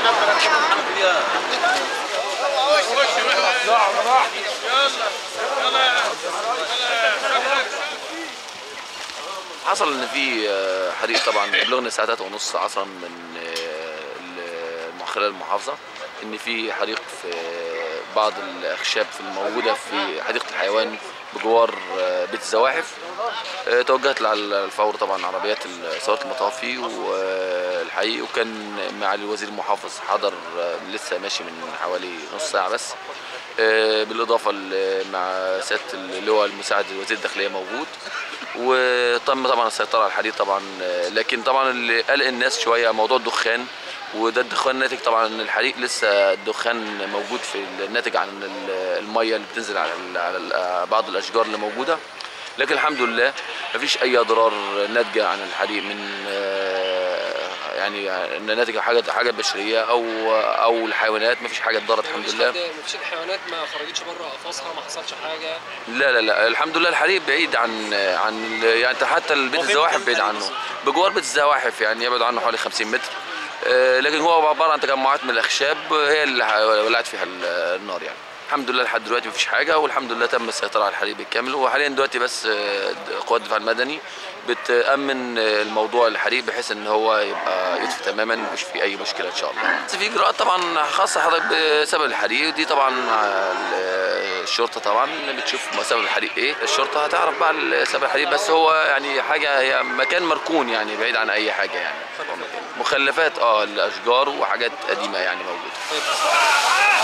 حصل ان في آه، حريق طبعا بلغنا الساعه 3 ونص عصرا من آه، الم- خلال المحافظه ان في حريق في بعض الاخشاب في الموجوده في حديقه الحيوان بجوار آه، بيت الزواحف آه، توجهت على الفور طبعا عربيات سيارات المطافي والحقيقي وكان معالي الوزير المحافظ حضر آه، لسه ماشي من حوالي نص ساعه بس آه، بالاضافه ل- مع سياده اللواء المساعد وزير الداخليه موجود وتم طبعا السيطره على الحريق طبعا آه، لكن طبعا اللي قلق الناس شويه موضوع الدخان وده الدخان ناتج طبعا ان الحريق لسه الدخان موجود في الناتج عن ال- الميه اللي بتنزل على ال- على ال- بعض الاشجار اللي موجوده لكن الحمد لله مفيش اي اضرار ناتجه عن الحريق من آه، يعني ان ناتج حاجه حاجه بشريه او او الحيوانات مفيش حاجه اتضرت الحمد مفيش لله حد مفيش الحيوانات ما خرجتش بره قفصها ما حصلش حاجه لا لا لا الحمد لله الحريق بعيد عن عن ال- يعني حتى البيت هو فين الزواحف مكان بعيد الحريق عنه بالظبط؟ بجوار بيت الزواحف يعني يبعد عنه حوالي 50 متر آه، لكن هو عباره عن تجمعات من الاخشاب هي اللي ولعت فيها ال- النار يعني الحمد لله لحد دلوقتي مفيش حاجه والحمد لله تم السيطره على الحريق بالكامل وحاليا دلوقتي بس آه، قوات الدفاع المدني بتامن آه، الموضوع الحريق بحيث ان هو يبقى يطفي تماما مش في اي مشكله ان شاء الله بس في اجراءات طبعا خاصه حضرتك بسبب الحريق ودي طبعا مع ال- الشرطه طبعا بتشوف سبب الحريق ايه الشرطه هتعرف بقى سبب الحريق بس هو يعني حاجه هي مكان مركون يعني بعيد عن اي حاجه يعني هو مكان- مخلفات اه الاشجار وحاجات قديمه يعني موجوده طيب